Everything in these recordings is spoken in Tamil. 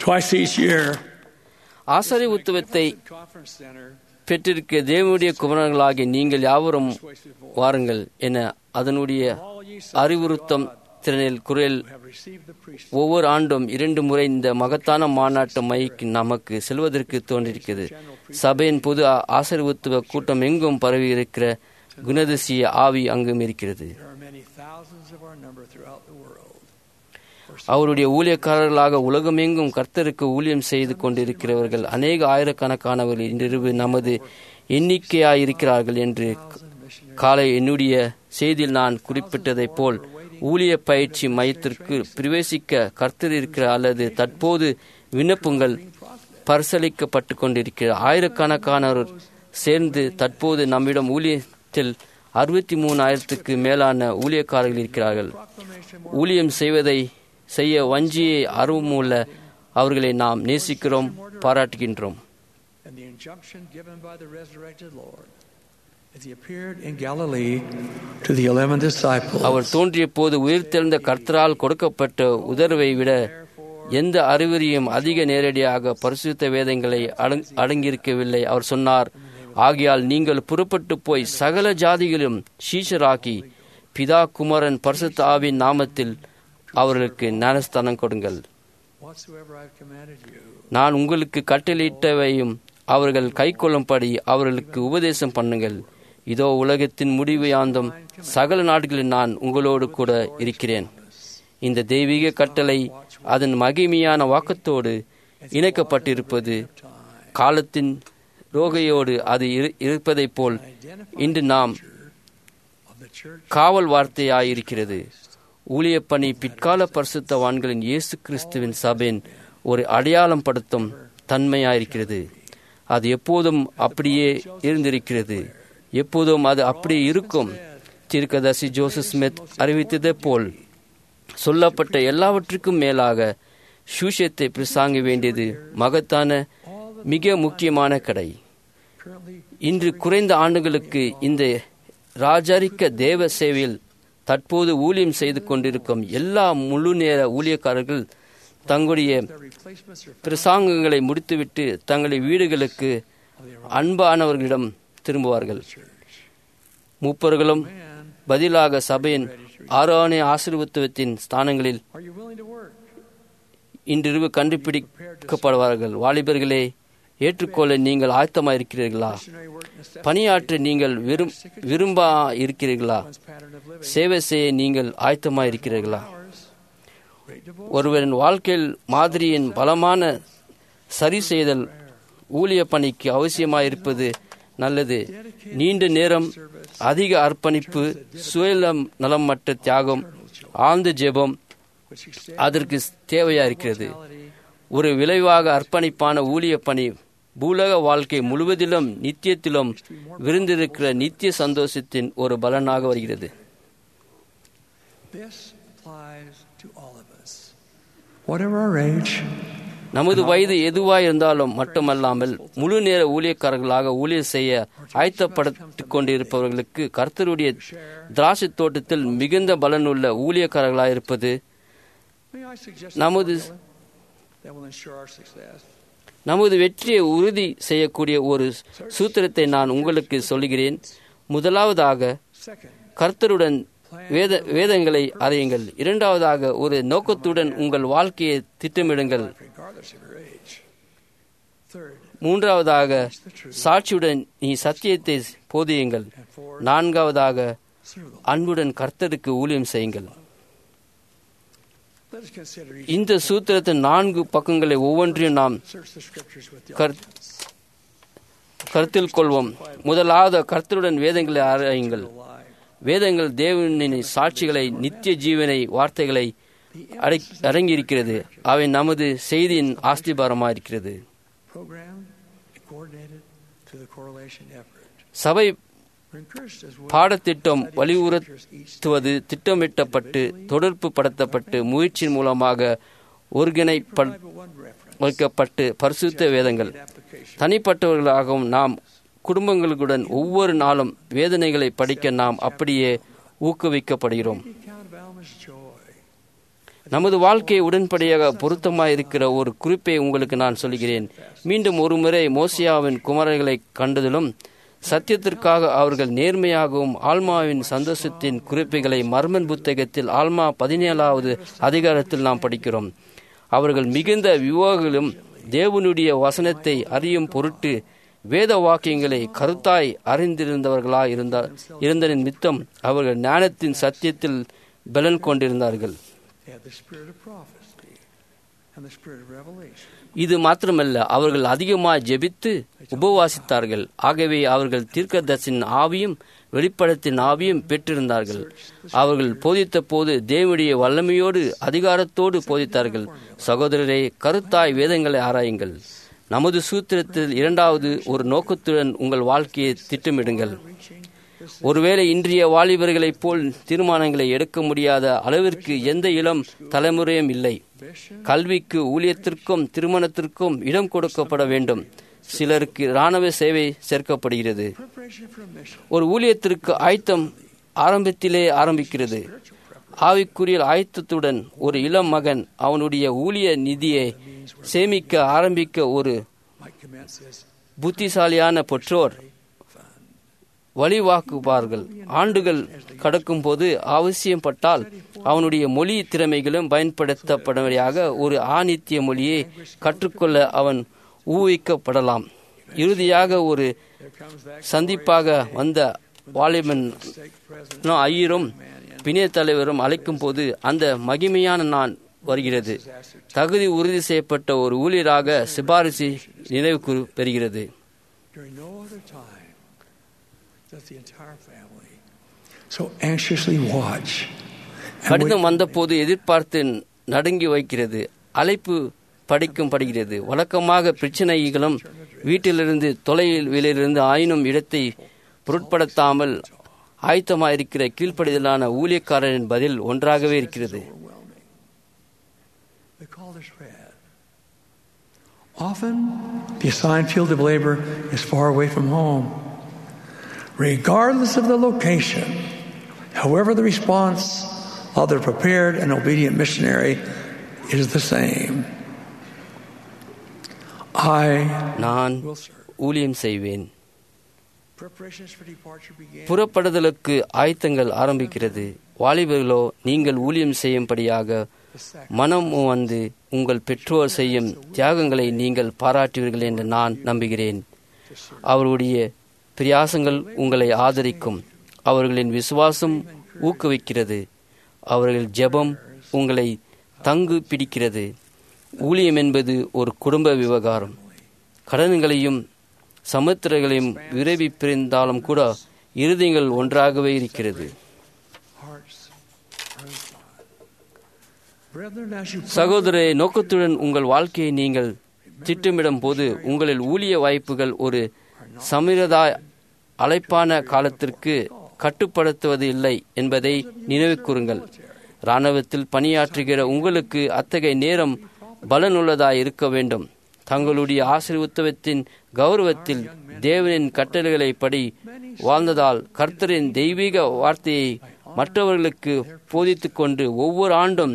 Twice each year, ஆசாரி உத்துவத்தை Conference Center, பெற்றிருக்க தேவனுடைய குமரர்களாகிய நீங்கள் யாவரும் வாருங்கள் என அதனுடைய all ye அறிவுறுத்தம் திறனில் குரல் have received the priesthood. ஒவ்வொரு ஆண்டும் இரண்டு முறை இந்த மகத்தான மாநாட்டு மைக்கு நமக்கு செல்வதற்கு தோன்றிருக்கிறது சபையின் பொது ஆ- ஆசீர்வத்துவ கூட்டம் எங்கும் பரவி இருக்கிற குணதிசய ஆவி அங்கும் இருக்கிறது There are many thousands of our number throughout the world. அவருடைய ஊழியக்காரர்களாக உலகமெங்கும் கர்த்தருக்கு ஊழியம் செய்து கொண்டிருக்கிறவர்கள் அநேக ஆயிரக்கணக்கானவர்கள் இன்றிரவு நமது எண்ணிக்கையாயிருக்கிறார்கள் என்று காலை என்னுடைய செய்தியில் நான் குறிப்பிட்டதைப் போல் ஊழிய பயிற்சி மையத்திற்கு பிரவேசிக்க கர்த்தர் இருக்கிற அல்லது தற்போது விண்ணப்பங்கள் பரிசளிக்கப்பட்டு கொண்டிருக்கிற ஆயிரக்கணக்கானோர் சேர்ந்து தற்போது நம்மிடம் ஊழியத்தில் அறுபத்தி மூணாயிரத்துக்கு மேலான ஊழியக்காரர்கள் இருக்கிறார்கள் ஊழியம் செய்வதை செய்ய வஞ்சியை ஆர்வமுள்ள அவர்களை நாம் நேசிக்கிறோம் பாராட்டுகின்றோம் And the injunction given by the resurrected Lord as he appeared in Galilee to the eleven disciples. அவர் தோன்றிய போது உயிர்த்தெழுந்த கர்த்தரால் கொடுக்கப்பட்ட உதர்வை விட எந்த அறிகுறியும் அதிக நேரடியாக பரிசுத்த வேதங்களை அடங்- அடங்கியிருக்கவில்லை அவர் சொன்னார் ஆகையால் நீங்கள் புறப்பட்டு போய் சகல ஜாதிகளும் சீஷராக்கி பிதா குமரன் பரிசுத்த ஆவின் நாமத்தில் அவர்களுக்கு ஞானஸ்தானம் கொடுங்கள் Whatsoever I've commanded you, நான் உங்களுக்கு கட்டளையிட்டவையும் அவர்கள் கைக்கொள்ளும்படி அவர்களுக்கு உபதேசம் பண்ணுங்கள் இதோ உலகத்தின் முடிவு யாந்தம் சகல நாடுகளில் நான் உங்களோடு கூட இருக்கிறேன் இந்த தெய்வீக கட்டளை அதன் மகிமையான வாக்கத்தோடு இணைக்கப்பட்டிருப்பது காலத்தின் ரோகையோடு அது இரு- இருப்பதைப் போல் இன்று நாம் of the church காவல் வார்த்தையாயிருக்கிறது ஊழியப்பணி பிற்கால பரிசுத்தவான்களின் இயேசு கிறிஸ்துவின் சபையின் ஒரு அடையாளம் படுத்தும் தன்மையாயிருக்கிறது அது எப்போதும் அப்படியே இருந்திருக்கிறது எப்போதும் அது அப்படியே இருக்கும் தீர்க்கதர்சி ஜோசப் ஸ்மித் அறிவித்ததை போல் சொல்லப்பட்ட எல்லாவற்றுக்கும் மேலாக சூஷத்தை பிரசாங்க வேண்டியது மகத்தான மிக முக்கியமான கடை currently இன்று குறைந்த ஆண்டுகளுக்கு இந்த ராஜரிக்க தேவ சேவையில் தற்போது ஊழியம் செய்து கொண்டிருக்கும் எல்லா முழு நேர ஊழியக்காரர்கள் தங்களுடைய their replacements are பிரசாங்கங்களை முடித்துவிட்டு தங்களுடைய வீடுகளுக்கு அன்பானவர்களிடம் திரும்புவார்கள் மூப்பர்களும் பதிலாக சபையின் ஆரோணி ஆசீர்வத்துவத்தின் ஸ்தானங்களில் Are you willing to work? இன்றிரவு கண்டுபிடிக்கப்படுவார்கள் வாலிபர்களே ஏற்றுக்கொள்ள நீங்கள் ஆயத்தமாக இருக்கிறீர்களா Missionary work necessitates பணியாற்ற நீங்கள் விரும் விரும்பா இருக்கிறீர்களா one's pattern of living. சேவை செய்ய நீங்கள் ஆயத்தமாக இருக்கிறீர்களா Ours, great devotion, ஒருவரின் வாழ்க்கையில் மாதிரியின் பலமான சரி செய்தல் ஊழிய பணிக்கு அவசியமாக இருப்பது நல்லது நீண்ட நேரம் அதிக அர்ப்பணிப்பு சுயலம் நலமற்ற தியாகம் ஆழ்ந்த ஜெபம் which extends அதற்கு தேவையா இருக்கிறது mortality, ஒரு விளைவாக அர்ப்பணிப்பான ஊழிய பணி பூலக வாழ்க்கை முழுவதிலும் நித்தியத்திலும் விருந்திருக்கிற நித்திய சந்தோஷத்தின் ஒரு பலனாக வருகிறது This applies to all of us. Whatever our age, நமது வயது எதுவாய் இருந்தாலும் மட்டுமல்லாமல் முழு நேர ஊழியக்காரர்களாக ஊழியர் செய்ய ஆயத்தப்பட்டு கொண்டிருப்பவர்களுக்கு கர்த்தருடைய திராட்சை தோட்டத்தில் மிகுந்த பலனுள்ள ஊழியக்காரர்களாக இருப்பது may I suggest நமது that will ensure our success? நமது வெற்றியை உறுதி செய்யக்கூடிய ஒரு சூத்திரத்தை நான் உங்களுக்கு சொல்கிறேன் முதலாவதாக Second, கர்த்தருடன் வேத வேதங்களை அறியுங்கள் இரண்டாவதாக ஒரு நோக்கத்துடன் உங்கள் வாழ்க்கையை திட்டமிடுங்கள் regardless of your age. Third, மூன்றாவதாக the truth. சாட்சியுடன் நீ சத்தியத்தை போதியுங்கள் And fourth, நான்காவதாக serve the Lord. அன்புடன் கர்த்தருக்கு ஊழியம் செய்யுங்கள் Let us consider each. இந்த சூத்திரத்தின் நான்கு பக்கங்களை ஒவ்வொன்றையும் நாம் Search the scriptures with the கர் கருத்தில் கொள்வோம் முதலாவது கர்த்தருடன் வேதங்களை ஆராயுங்கள் alive. வேதங்கள் தேவனின் சாட்சிகளை நித்திய ஜீவனை வார்த்தைகளை அடை- அடங்கியிருக்கிறது அவை நமது செய்தியின் ஆஸ்திபாரமாக இருக்கிறது Programmed and coordinated through the correlation effort. சபை We're encouraged as well. பாடத்திட்டம் studying வலியுறுத்த scriptures each நடத்துவது திட்டமிட்டப்பட்டு தொடர்பு படுத்தப்பட்டு முயற்சியின் மூலமாக ஒருங்கிணைப்ப Provide but one reference. வைக்கப்பட்டு பரிசுத்த வேதங்கள் Application. தனிப்பட்டவர்களாகவும் நாம் குடும்பங்களுடன் ஒவ்வொரு நாளும் வேதனைகளை படிக்க நாம் அப்படியே ஊக்குவிக்கப்படுகிறோம் Take account of Alma's joy. நமது வாழ்க்கை உடன்படியாக பொருத்தமாக இருக்கிற ஒரு குறிப்பை உங்களுக்கு நான் சொல்கிறேன் மீண்டும் ஒருமுறை மோசியாவின் குமரர்களை கண்டதிலும் சத்தியத்திற்காக அவர்கள் நேர்மையாகவும் ஆல்மாவின் சந்தோஷத்தின் குறிப்புகளை மர்மன் புத்தகத்தில் ஆல்மா பதினேழாவது அதிகாரத்தில் நாம் படிக்கிறோம் அவர்கள் மிகுந்த விவாகங்களும் தேவனுடைய வசனத்தை அறியும் பொருட்டு வேத வாக்கியங்களை கருத்தாய் அறிந்திருந்தவர்களாய் இருந்த இருந்தனின் மித்தம் அவர்கள் ஞானத்தின் சத்தியத்தில் பலன் கொண்டிருந்தார்கள் They had the spirit of prophecy and the spirit of revelation. இது மாத்திரமல்ல அவர்கள் அதிகமாக ஜெபித்து உபவாசித்தார்கள் ஆகவே அவர்கள் தீர்க்கதர்சின் ஆவியும் வெளிப்படத்தின் ஆவியும் பெற்றிருந்தார்கள் அவர்கள் போதித்த போது தேவனுடைய வல்லமையோடு அதிகாரத்தோடு போதித்தார்கள் சகோதரரே கருத்தாய் வேதங்களை ஆராயுங்கள் நமது சூத்திரத்தில் இரண்டாவது ஒரு நோக்கத்துடன் உங்கள் வாழ்க்கையை திட்டமிடுங்கள் ஒருவேளை இன்றைய வாலிபர்களைப் போல் தீர்மானங்களை எடுக்க முடியாத அளவிற்கு எந்த இளம் தலைமுறையும் இல்லை கல்விக்கு ஊழியத்திற்கும் திருமணத்திற்கும் இடம் கொடுக்கப்பட வேண்டும் சிலருக்கு இராணுவ சேவை சேர்க்கப்படுகிறது Preparation for mission. ஒரு ஊழியத்திற்கு ஆயத்தம் ஆரம்பத்திலே ஆரம்பிக்கிறது ஆவிக்குரிய ஆயத்தத்துடன் ஒரு இளம் மகன் அவனுடைய ஊழிய நிதியை சேமிக்க ஆரம்பிக்க ஒரு Might commence as புத்திசாலியான பெற்றோர் வழிவாக்குவார்கள் ஆண்டுகள் கடக்கும்போது அவசியப்பட்டால் அவனுடைய மொழி திறமைகளும் பயன்படுத்தப்படும்படியாக ஒரு ஆணித்திய மொழியை கற்றுக்கொள்ள அவன் ஊக்குவிக்கப்படலாம் இறுதியாக ஒரு there comes that சந்திப்பாக வந்த வாலிபன் stake president ஐயரும் பிணைய தலைவரும் அழைக்கும் போது அந்த மகிமையான நான் வருகிறது தகுதி உறுதி செய்யப்பட்ட ஒரு ஊழியராக சிபாரிசு நினைவு கூறு பெறுகிறது during no other time does the entire family so anxiously watch and கடிதம் wait வந்தபோது எதிர்பார்த்து நடுங்கி வைக்கிறது அழைப்பு படிக்கும் படுகிறது வழக்கமாக பிரச்சனைகளும் வீட்டிலிருந்து தொலைவிலிருந்து ஆயினும் இடத்தை பொருட்படுத்தாமல் ஆயத்தமாயிருக்கிற கீழ்ப்படிதலான ஊழியக்காரரின் பதில் ஒன்றாகவே இருக்கிறது overwhelming. The call is read. Often, the assigned field of labor is far away from home. Regardless of the location, however, the response of the prepared and obedient missionary is the same. I நான் will serve. ஊழியம் செய்வேன் Preparations for departure began. புறப்படுதலுக்கு ஆயத்தங்கள் ஆரம்பிக்கிறது வாலிபர்களோ நீங்கள் ஊழியம் செய்யும்படியாக The sac- மனம் வந்து உங்கள் பெற்றோர் செய்யும் தியாகங்களை நீங்கள் பாராட்டுவீர்கள் என்று நான் நம்புகிறேன் அவருடைய பிரயாசங்கள் உங்களை ஆதரிக்கும் அவர்களின் விசுவாசம் ஊக்குவிக்கிறது அவர்கள் ஜெபம் உங்களை தங்கு பிடிக்கிறது ஊழியம் என்பது ஒரு குடும்ப விவகாரம் கடன்களையும் சமுத்திரங்களையும் விரைவி பிரிந்தாலும் கூட இருதயங்கள் ஒன்றாகவே இருக்கிறது hearts are in God. Brethren, as you சகோதரே நோக்கத்துடன் உங்கள் வாழ்க்கையை நீங்கள் திட்டமிடும் போது உங்களில் ஊழிய வாய்ப்புகள் ஒரு சமிரதாய அழைப்பான காலத்திற்கு கட்டுப்படுத்துவது இல்லை என்பதை நினைவு கூறுங்கள் இராணுவத்தில் பணியாற்றுகிற உங்களுக்கு அத்தகைய நேரம் பலனுள்ளதாய் இருக்க வேண்டும் தங்களுடைய ஆசீர்வத்துவத்தின் கௌரவத்தில் தேவனின் கட்டளைகளை படி வாழ்ந்ததால் கர்த்தரின் தெய்வீக வார்த்தையை மற்றவர்களுக்கு போதித்துக் கொண்டு ஒவ்வொரு ஆண்டும்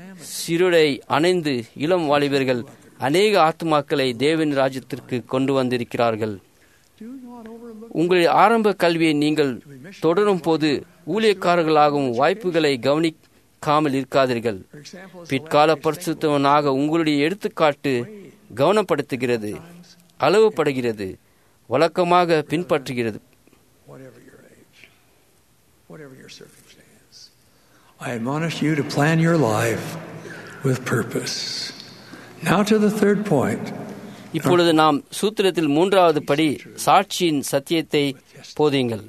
சிறுடை அணைந்து இளம் வாலிபர்கள் அநேக ஆத்மாக்களை தேவன் ராஜ்யத்திற்கு கொண்டு வந்திருக்கிறார்கள் do not overlook உங்களின் ஆரம்ப கல்வியை நீங்கள் தொடரும் போது ஊழியக்காரர்களாகவும் வாய்ப்புகளை கவனிக்காமல் இருக்காதீர்கள் for example, as the பிற்கால பரிசுத்தவனாக உங்களுடைய எடுத்துக்காட்டு கவனப்படுத்துகிறது அளவுபடுகிறது வழக்கமாக பின்பற்றுகிறது whatever your age, whatever your circumstance. I admonish you to plan your life with purpose. Now to the third point. இப்பொழுது நாம் சூத்திரத்தில் மூன்றாவது படி சாட்சியின் சத்தியத்தை போதியுங்கள்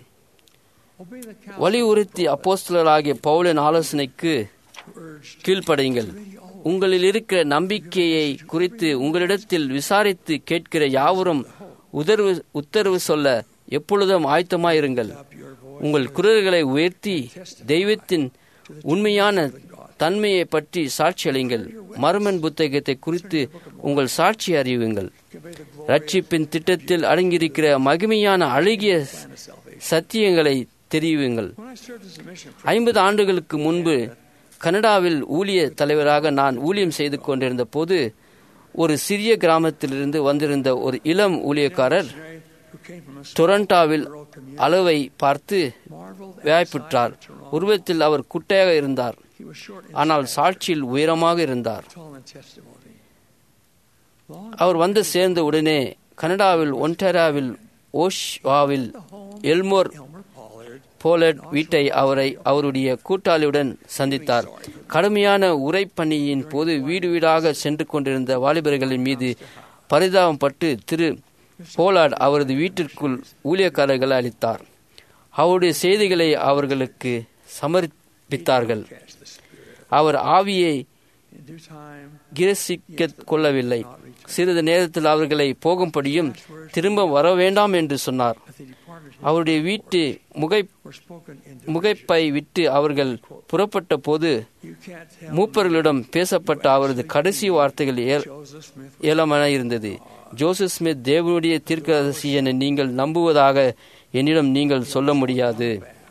Obey the counsel வலியுறுத்தி அப்போஸ்தலராகிய பவுலின் ஆலோசனைக்கு urged கீழ்ப்படையுங்கள் உங்களில் இருக்கிற நம்பிக்கையை குறித்து உங்களிடத்தில் விசாரித்து கேட்கிற யாவரும் உதர்வு உத்தரவு சொல்ல எப்பொழுதும் ஆயத்தமாயிருங்கள் உங்கள் குரல்களை உயர்த்தி தெய்வத்தின் உண்மையான தன்மையை பற்றி சாட்சி அளியுங்கள் மர்மன் புத்தகத்தை குறித்து உங்கள் சாட்சி அறிவுங்கள் ரட்சிப்பின் திட்டத்தில் அடங்கியிருக்கிற மகிமையான அழகிய சத்தியங்களை தெரிவியுங்கள் When I served as a mission ஐம்பது ஆண்டுகளுக்கு முன்பு கனடாவில் ஊழிய தலைவராக நான் ஊழியம் செய்து கொண்டிருந்த போது ஒரு சிறிய கிராமத்திலிருந்து வந்திருந்த ஒரு இளம் ஊழியக்காரர் who came from a டொரண்டாவில் அளவை பார்த்து marveled at வாய்ப்புற்றார் உருவத்தில் அவர் குட்டையாக இருந்தார் he was short in ஆனால் சாட்சியில் உயரமாக இருந்தார் tall in testimony. Long அவர் வந்து சேர்ந்த உடனே கனடாவில் ஒன்டாரியாவில் ஓஷ்வாவில் எல்மோர் Elmer Pollard போலட் வீட்டை அவரை அவருடைய கூட்டாளியுடன் சந்தித்தார் கடுமையான உரைப்பணியின் போது வீடு வீடாக சென்று கொண்டிருந்த வாலிபர்களின் மீது பரிதாபப்பட்டு திரு போலார்ட் அவரது வீட்டிற்குள் ஊழியக்காரர்கள் அளித்தார் அவருடைய செய்திகளை அவர்களுக்கு சமர்ப்பித்தார்கள் catch the Spirit. அவர் ஆவியை In due time, கிரசிக்க கொள்ளவில்லை சிறிது நேரத்தில் அவர்களை போகும்படியும் திரும்ப வர வேண்டாம் என்று சொன்னார் as they departed, அவருடைய வீட்டு முகை were spoken into முகைப்பை விட்டு அவர்கள் புறப்பட்ட போது You can't tell மூப்பர்களிடம் பேசப்பட்ட அவரது கடைசி வார்த்தைகள் ஏ- Joseph Smith ஏலமென இருந்தது ஜோசப் ஸ்மித் தேவனுடைய தீர்க்கதரிசி என நீங்கள் நம்புவதாக என்னிடம் நீங்கள் சொல்ல முடியாது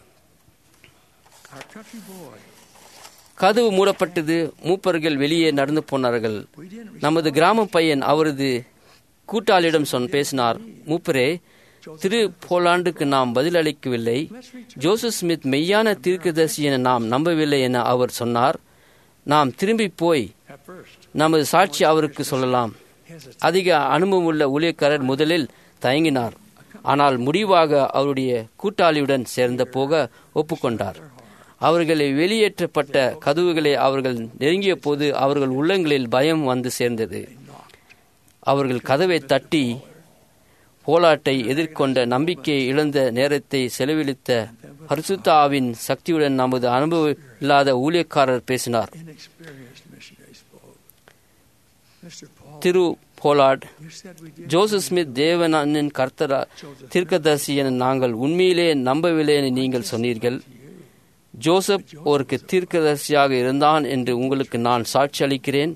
our country boy. கதவு மூடப்பட்டது மூப்பர்கள் வெளியே நடந்து போனார்கள் We didn't நமது கிராம பையன் அவரது கூட்டாளியிடம் சொன் பேசினார் மூப்பரே திரு போலாண்டுக்கு நாம் பதிலளிக்கவில்லை ஜோசப் ஸ்மித் மெய்யான தீர்க்கதரிசி என நாம் நம்பவில்லை என அவர் சொன்னார் நாம் திரும்பி போய் at first நமது சாட்சி அவருக்கு சொல்லலாம் hesitated. அதிக அனுபவமுள்ள ஊழியக்காரர் முதலில் தயங்கினார் ஆனால் முடிவாக அவருடைய கூட்டாளியுடன் சேர்ந்த போக ஒப்புக்கொண்டார் அவர்களை வெளியேற்றப்பட்ட கதவுகளை அவர்கள் நெருங்கிய போது அவர்கள் உள்ளங்களில் பயம் வந்து சேர்ந்தது அவர்கள் கதவை தட்டி போலாட்டை எதிர்கொண்ட நம்பிக்கையை இழந்த நேரத்தை செலவழித்த ஹர்சுத்தாவின் சக்தியுடன் நமது அனுபவம் இல்லாத ஊழியக்காரர் பேசினார் Inexperienced missionary spoke. Mr. Paul, திரு Pollard you said we did. Joseph Smith தேவனின் கர்த்தரா தீர்க்கதரிசி என நாங்கள் உண்மையிலே நம்பவில்லை என நீங்கள் சொன்னீர்கள் ஜோசப் ஒரு தீர்க்கதரிசியாக இருந்தான் என்று உங்களுக்கு நான் சாட்சி அளிக்கிறேன்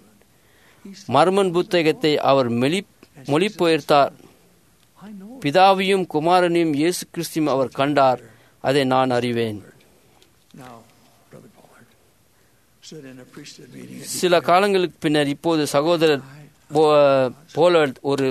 மர்மன் புத்தகத்தை அவர் மெலி மொழிபெயர்த்தார் I know. பிதாவையும் குமாரனையும் இயேசு கிறிஸ்துவும் அவர் கண்டார் அதை நான் அறிவேன் Now, Brother Pollard stood in a priesthood meeting. At சில காலங்களுக்கு பின்னர் இப்போது சகோதரர் போ- போலர்ட் ஒரு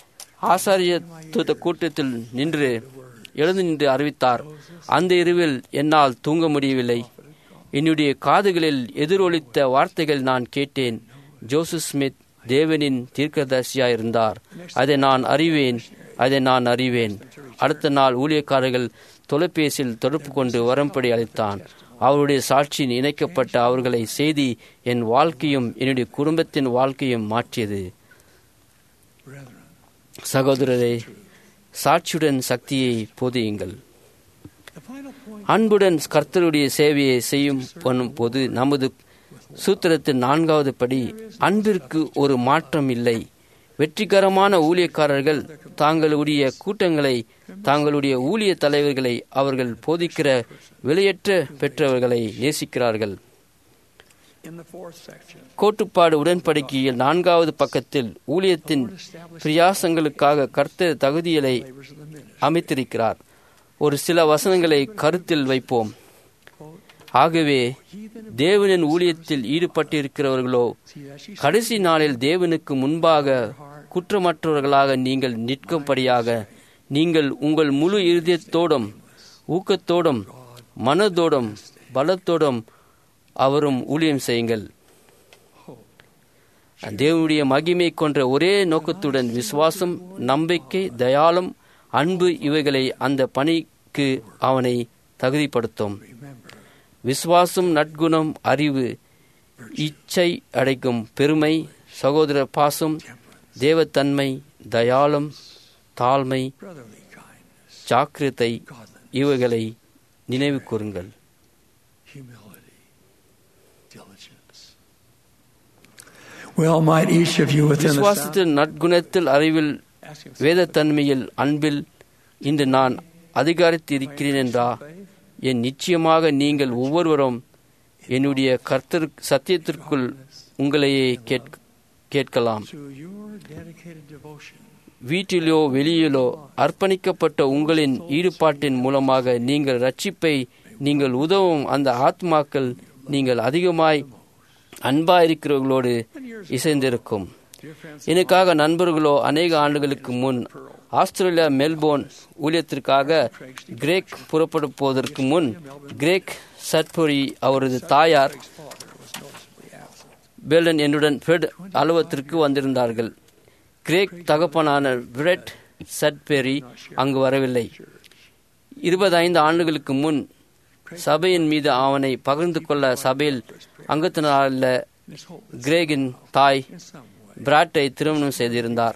ஆசாரியத்துவ கூட்டத்தில் நின்று எழுந்து நின்று அறிவித்தார் அந்த இரவில் என்னால் தூங்க முடியவில்லை என்னுடைய காதுகளில் எதிரொலித்த வார்த்தைகள் நான் கேட்டேன் ஜோசப் ஸ்மித் தேவனின் தீர்க்கதரிசியாய் இருந்தார் அதை நான் அறிவேன் அதை நான் அறிவேன் அடுத்த நாள் ஊழியக்காரர்கள் தொலைபேசியில் தொடர்பு கொண்டு வரும்படி அளித்தான் அவருடைய சாட்சியின் இணைக்கப்பட்ட அவர்களை செய்தி என் வாழ்க்கையும் என்னுடைய குடும்பத்தின் வாழ்க்கையும் மாற்றியது brethren, சகோதரரே சாட்சியுடன் சக்தியை போதியுங்கள் the final point அன்புடன் கர்த்தருடைய சேவையை செய்யும் பண்ணும் போது நமது சூத்திரத்தின் நான்காவது படி அன்பிற்கு ஒரு மாற்றம் இல்லை வெற்றிகரமான ஊழியக்காரர்கள் தாங்களுடைய கூட்டங்களை தாங்களுடைய ஊழிய தலைவர்களை அவர்கள் போதிக்கிற வெளியேற்ற பெற்றவர்களை நேசிக்கிறார்கள் in the fourth section, கோட்டுப்பாடு உடன்படிக்கையில் நான்காவது பக்கத்தில் ஊழியத்தின் பிரியாசங்களுக்காக கர்த்தர் தகுதிகளை labors of the ministry. அமைத்திருக்கிறார் ஒரு சில வசனங்களை கருத்தில் வைப்போம் ஆகவே தேவனின் ஊழியத்தில் ஈடுபட்டிருக்கிறவர்களோ See that she கடைசி நாளில் தேவனுக்கு முன்பாக குற்றமற்றவர்களாக நீங்கள் நிற்கும்படியாக நீங்கள் உங்கள் முழு இருதயத்தோடும் ஊக்கத்தோடும் மனதோடும் பலத்தோடும் அவரும் ஊழியம் செய்யுங்கள் தேவனுடைய மகிமை கொன்ற ஒரே நோக்கத்துடன் விசுவாசம் நம்பிக்கை தயாளம் அன்பு இவைகளை அந்த பணிக்கு அவனை தகுதிப்படுத்தும் remember விசுவாசம் நற்குணம் அறிவு இச்சை அடைக்கும் பெருமை சகோதர பாசம் தேவத்தன்மை தயாளம் தாழ்மை brotherly kindness, ஜாக்கிரதை godliness, இவைகளை நினைவு கூறுங்கள் humility, diligence. Well, might each of you within the sound, விசுவாசத்தில் நற்குணத்தில் அறிவில் ask him வேதத்தன்மையில் அன்பில் இன்று நான் அதிகாரித்திருக்கிறேன் என்றா என் நிச்சயமாக நீங்கள் ஒவ்வொருவரும் என்னுடைய கர்த்தர் சத்தியத்திற்குள் உங்களையே கேட்க கேட்கலாம் to your dedicated devotion வீட்டிலோ வெளியிலோ அர்ப்பணிக்கப்பட்ட உங்களின் ஈடுபாட்டின் மூலமாக நீங்கள் ரட்சிப்பை நீங்கள் உதவும் அந்த ஆத்மாக்கள் நீங்கள் அதிகமாய் அன்பாயிருக்கிறவர்களோடு இசைந்திருக்கும் எனக்காக நண்பர்களோ அநேக ஆண்டுகளுக்கு முன் ஆஸ்திரேலியா மெல்போர்ன் ஊழியத்திற்காக கிரேக் புறப்பட போவதற்கு முன் கிரேக் சட்பொரி அவரது தாயார் பேலன் என்னுடன் ஃபெட் அலுவலகத்திற்கு வந்திருந்தார்கள் கிரேக் தகப்பனான பிரெட் சட்பெரி அங்கு வரவில்லை இருபத்தைந்து ஆண்டுகளுக்கு முன் சபையின் மீது அவனை பகிர்ந்து கொள்ள சபையில் அங்கத்தினால கிரேகின் தாய் பிராட்டை திருமணம் செய்திருந்தார்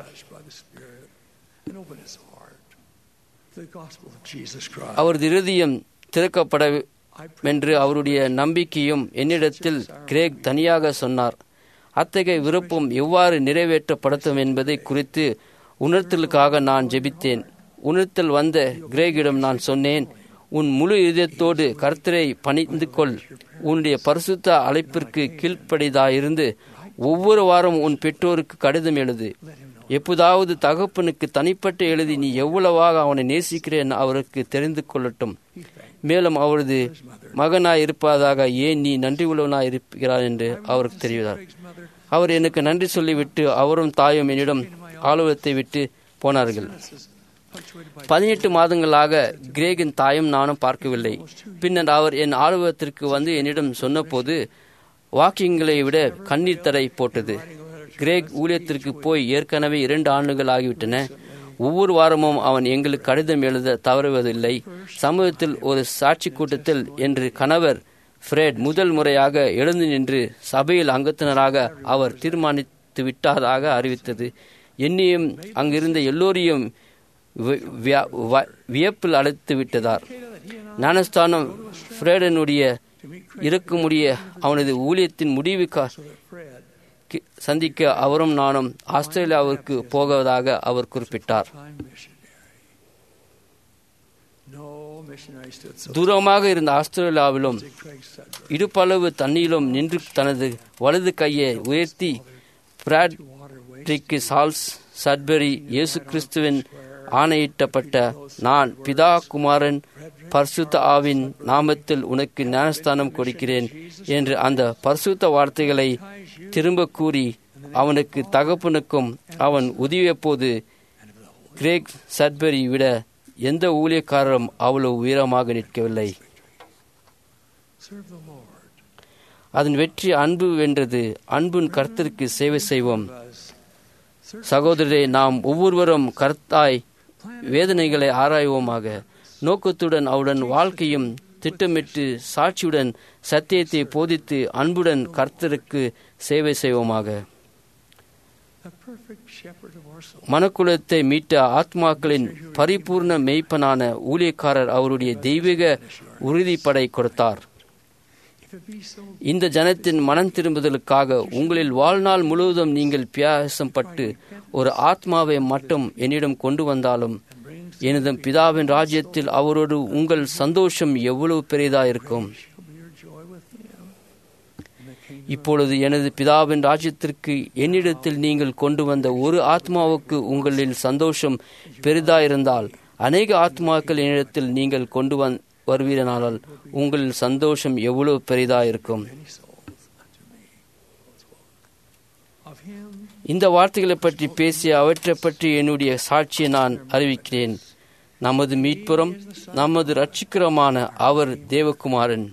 அவரது இருதயம் திறக்கப்பட என்று அவருடைய நம்பிக்கையும் என்னிடத்தில் கிரேக் தனியாக சொன்னார் அத்தகைய விருப்பம் எவ்வாறு நிறைவேற்றப்படுத்தும் என்பதை குறித்து உணர்த்தலுக்காக நான் ஜெபித்தேன் உணர்த்தல் வந்த கிரேகிடம் நான் சொன்னேன் உன் முழு இதயத்தோடு கர்த்தரை பணிந்து கொள் உன்னுடைய பரிசுத்த அழைப்பிற்கு கீழ்ப்படிதாயிருந்து ஒவ்வொரு வாரம் உன் பெற்றோருக்கு கடிதம் எழுது எப்போதாவது தகப்பனுக்கு தனிப்பட்ட எழுதி நீ எவ்வளவாக அவனை நேசிக்கிறேன் அவருக்கு தெரிந்து கொள்ளட்டும் மேலும் அவரது மகனாய் இருப்பதாக ஏன் நீ நன்றி உள்ளவனாய் இருக்கிறார் என்று அவருக்கு தெரிவித்தார் அவர் எனக்கு நன்றி சொல்லிவிட்டு அவரும் தாயும் என்னிடம் ஆலோசத்தை விட்டு போனார்கள் பதினெட்டு மாதங்களாக கிரேகின் தாயும் நானும் பார்க்கவில்லை பின்னர் அவர் என் ஆலுவலகத்திற்கு வந்து என்னிடம் சொன்னபோது வாக்கியங்களை விட கண்ணீர் தடை போட்டது கிரேக் ஊழியத்திற்கு போய் ஏற்கனவே இரண்டு ஆண்டுகள் ஆகிவிட்டன ஒவ்வொரு வாரமும் அவன் எங்களுக்கு கடிதம் எழுத தவறுவதில்லை சமூகத்தில் ஒரு சாட்சி கூட்டத்தில் என்று கணவர் ஃப்ரெட் முதல் முறையாக எழுந்து நின்று சபையில் அங்கத்தினராக அவர் தீர்மானித்து விட்டதாக அறிவித்தது என்னையும் அங்கிருந்த எல்லோரையும் வியப்பில் அழைத்து விட்டதார் ஞானஸ்தானம் ஃப்ரேடனுடைய இருக்கமுடிய அவனது ஊழியத்தின் முடிவு சந்திக்க அவரும் நானும் ஆஸ்திரேலியாவிற்கு போவதாக அவர் குறிப்பிட்டார் தூரமாக இருந்த ஆஸ்திரேலியாவிலும் இடுப்பளவு தண்ணீரிலும் நின்று தனது வலது கையை உயர்த்தி பிராட்ரிக்கு சால்ஸ் சட்பெரி இயேசு கிறிஸ்துவின் ஆணையிட்டப்பட்ட நான் பிதா குமாரன் பரிசுத்த ஆவின் நாமத்தில் உனக்கு ஞானஸ்தானம் கொடுக்கிறேன் என்று அந்த பரிசுத்த வார்த்தைகளை திரும்ப கூறி அவனுக்கு தகப்பனுக்கும் அவன் உதவிய போது கிரேக் சட்பெரி விட எந்த ஊழியக்காரரும் அவ்வளவு உயரமாக நிற்கவில்லை அதன் வெற்றி அன்பு வென்றது அன்பின் கர்த்தருக்கு சேவை செய்வோம் சகோதரரை நாம் ஒவ்வொருவரும் கர்த்தாய் வேதனைகளை ஆராய்வோமாக நோக்கத்துடன் அவருடன் வாழ்க்கையும் திட்டமிட்டு சாட்சியுடன் சத்தியத்தை போதித்து அன்புடன் கர்த்தருக்கு சேவை செய்வோமாக மனக்குலத்தை மீட்ட ஆத்மாக்களின் பரிபூர்ண மெய்ப்பனான ஊழியக்காரர் அவருடைய தெய்வீக உறுதிப்படை கொடுத்தார் இந்த ஜனத்தின் மனம் திரும்புதலுக்காக உங்களில் வாழ்நாள் முழுவதும் நீங்கள் பியாசம் பட்டு ஒரு ஆத்மாவை மட்டும் என்னிடம் கொண்டு வந்தாலும் எனது பிதாவின் ராஜ்யத்தில் அவரோடு உங்கள் சந்தோஷம் எவ்வளவு பெரிதா இருக்கும் இப்பொழுது எனது பிதாவின் ராஜ்யத்திற்கு என்னிடத்தில் நீங்கள் கொண்டு வந்த ஒரு ஆத்மாவுக்கு உங்களில் சந்தோஷம் பெரிதாயிருந்தால் அநேக ஆத்மாக்கள் என்னிடத்தில் நீங்கள் கொண்டு வந் வருவீரனானால் உங்களில் சந்தோஷம் எவ்வளவு பெரிதாயிருக்கும் இந்த வார்த்தைகளை பற்றி பேசிய அவற்றை பற்றி என்னுடைய சாட்சியை நான் அறிவிக்கிறேன் நமது மீட்புறம் நமது ரட்சிக்கிறமான அவர் தேவகுமாரன்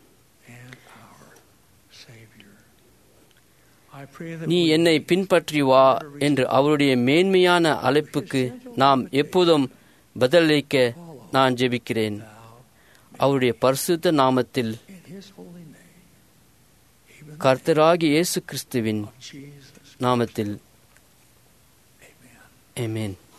நீ என்னை பின்பற்றி வா என்று அவருடைய மேன்மையான அழைப்புக்கு நாம் எப்போதும் பதிலளிக்க நான் ஜெபிக்கிறேன் அவருடைய பரிசுத்த நாமத்தில் கர்த்தராகி இயேசு கிறிஸ்துவின் நாமத்தில் Amen.